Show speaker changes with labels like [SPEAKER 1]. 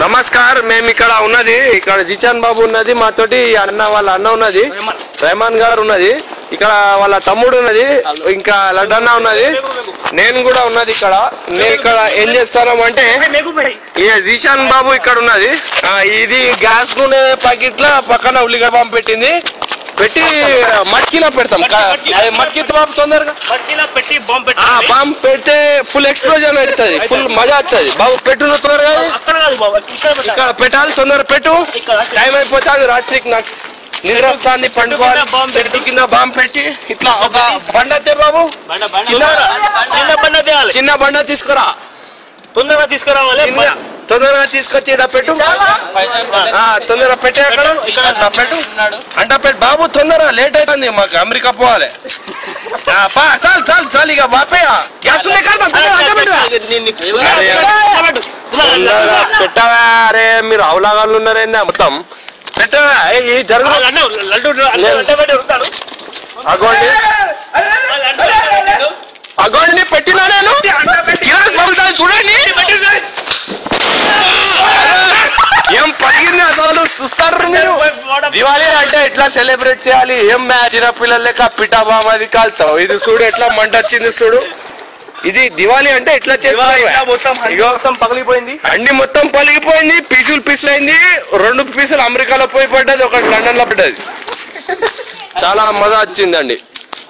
[SPEAKER 1] నమస్కార్ మేము ఇక్కడ ఉన్నది ఇక్కడ జిచాన్ బాబు ఉన్నది మాతోటి అన్న వాళ్ళ అన్న ఉన్నది రెహమాన్ గారు ఉన్నది ఇక్కడ వాళ్ళ తమ్ముడు ఉన్నది ఇంకా లడ్డన్న ఉన్నది నేను కూడా ఉన్నది ఇక్కడ నేను ఇక్కడ ఏం చేస్తాను అంటే ఈ జీషాన్ బాబు ఇక్కడ ఉన్నది ఆ, ఇది గ్యాస్ నూనె ప్యాకెట్ లో పక్కన ఉల్లిగడ్డ బాంబు పెట్టింది పెట్టి మట్కిలో పెడతాం మట్కి బాంబు తొందరగా
[SPEAKER 2] పట్టిలా పెట్టి బాంబు
[SPEAKER 1] ఆ
[SPEAKER 2] పెట్టి
[SPEAKER 1] బాంబు పెడితే ఫుల్ ఎక్స్ప్లోజన్ అవుతుంది ఫుల్ మజా వస్తుంది బాబు పెట్టు నువ్వు తొందరగా
[SPEAKER 2] అక్కడ కాదు బాబు ఇక్కడ పెట్టాలి.
[SPEAKER 1] ఇక్కడ పెట్టాలి తొందర పెట్టు
[SPEAKER 2] ఇక్కడ
[SPEAKER 1] టైం అయిపోతుంది రాత్రికి నాకు నిద్ర వస్తుంది పండుకోవాలి
[SPEAKER 2] కింద బాంబు
[SPEAKER 1] చెట్టు కింద బాంబు పెట్టి ఇట్లా ఒక బండ తే బాబు
[SPEAKER 2] బండ బండ
[SPEAKER 1] చిన్న-
[SPEAKER 2] చిన్న బండ తేవాలి
[SPEAKER 1] చిన్న బండ తీసుకురా
[SPEAKER 2] తొందరగా తీసుకురావాలి
[SPEAKER 1] చిన్న తొందరగా తీసుకొచ్చి ఇక్కడ పెట్టు ఆ, తొందరగా పెట్టే అక్కడ ఇక్కడ పెట్టు అంట పెట్టు బాబు తొందర లేట్ అవుతుంది మాకు అమెరికా పోవాలి ఆ, పా, చాలు చాలు చాలు ఇక బాపే గ్యాస్ ఉంది కదా, తొందరగా అంట పెట్టు. తొందరగా పెట్టవా అరే మీరు అవలాగాళ్ళు ఉన్నారేందా మొత్తం పెట్టవా ఏ, ఈ జరుగు అగోండి అగోండి పెట్టినా నేను గిరాక్ పగులుతుంది చూడండి ఏం పగిలింది అసలు చూస్తారు మీరు దివాళీ అంటే ఎట్లా సెలబ్రేట్ చేయాలి ఏం మ్యాచ్ చిన్న పిల్లల లెక్క పిఠా బామాది కాల్తావు ఇది చూడు ఎట్లా మంట వచ్చింది చూడు ఇది దివాళీ అంటే ఎట్లా చేస్తారు ఇగో
[SPEAKER 2] పగిలిపోయింది
[SPEAKER 1] అండి మొత్తం పలిగిపోయింది పీసులు పీసులు అయింది రెండు పీసులు అమెరికాలో పోయి పడ్డది ఒకటి లండన్ లో పడ్డది చాలా మజా వచ్చిందండి